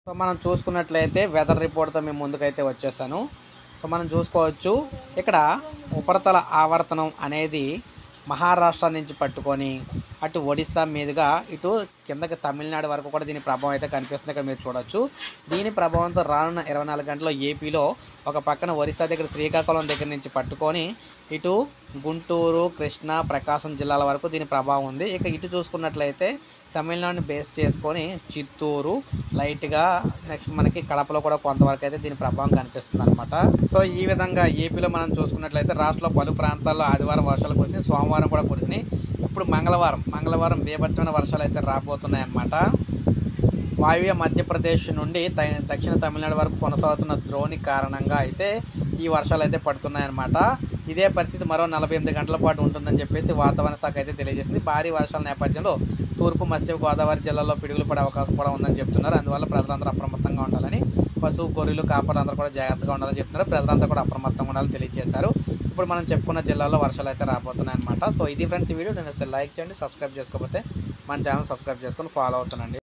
so మనం చూసుకున్నట్లయితే weather రిపోర్ట్తో మేము ముందుకైతే వచ్చేసాను సో మనం చూసుకోవచ్చు ఇక్కడ ఉపరితల ఆవర్తనం అనేది మహారాష్ట్ర నుంచి పట్టుకొని అటు ఒడిస్సా మీదుగా ఇటు కిందకి తమిళనాడు వరకు కూడా దీని ప్రభావం అయితే కనిపిస్తుంది ఇక్కడ మీరు చూడొచ్చు దీని ప్రభావంతో రానున్న ఇరవై నాలుగు గంటల్లో ఏపీలో ఒక పక్కన ఒరిస్సా దగ్గర శ్రీకాకుళం దగ్గర నుంచి పట్టుకొని ఇటు గుంటూరు కృష్ణా ప్రకాశం జిల్లాల వరకు దీని ప్రభావం ఉంది ఇక ఇటు చూసుకున్నట్లయితే తమిళనాడుని బేస్ చేసుకొని చిత్తూరు లైట్గా నెక్స్ట్ మనకి కడపలో కూడా కొంతవరకు అయితే దీని ప్రభావం కనిపిస్తుంది అనమాట సో ఈ విధంగా ఏపీలో మనం చూసుకున్నట్లయితే రాష్ట్రంలో పలు ప్రాంతాల్లో ఆదివారం వర్షాలు కురిసినాయి సోమవారం కూడా కురిసినాయి ఇప్పుడు మంగళవారం మంగళవారం బీభత్సమైన వర్షాలు అయితే రాబోతున్నాయి అన్నమాట వాయువ్య మధ్యప్రదేశ్ నుండి త- దక్షిణ తమిళనాడు వరకు కొనసాగుతున్న ద్రోణి కారణంగా అయితే ఈ వర్షాలు అయితే పడుతున్నాయన్నమాట ఇదే పరిస్థితి మరో నలభై ఎనిమిది గంటల పాటు ఉంటుందని చెప్పేసి వాతావరణ శాఖ అయితే తెలియజేసింది భారీ వర్షాల నేపథ్యంలో తూర్పు మత్స్య గోదావరి జిల్లాలో పిడుగులు పడే అవకాశం కూడా ఉందని చెప్తున్నారు అందువల్ల ప్రజలందరూ అప్రమత్తంగా ఉండాలని పశువు గొర్రెలు కాపర్లు అందరూ కూడా జాగ్రత్తగా ఉండాలని చెప్తున్నారు ప్రజలందరూ కూడా అప్రమత్తంగా ఉండాలని తెలియజేశారు ఇప్పుడు మనం చెప్పుకున్న జిల్లాలో వర్షాలు అయితే రాబోతున్నాయి అనమాట సో ఇది ఫ్రెండ్స్ ఈ వీడియో నేను అసలు లైక్ చేయండి సబ్స్క్రైబ్ చేసుకోకపోతే మన ఛానల్ సబ్స్క్రైబ్ చేసుకొని ఫాలో అవుతానండి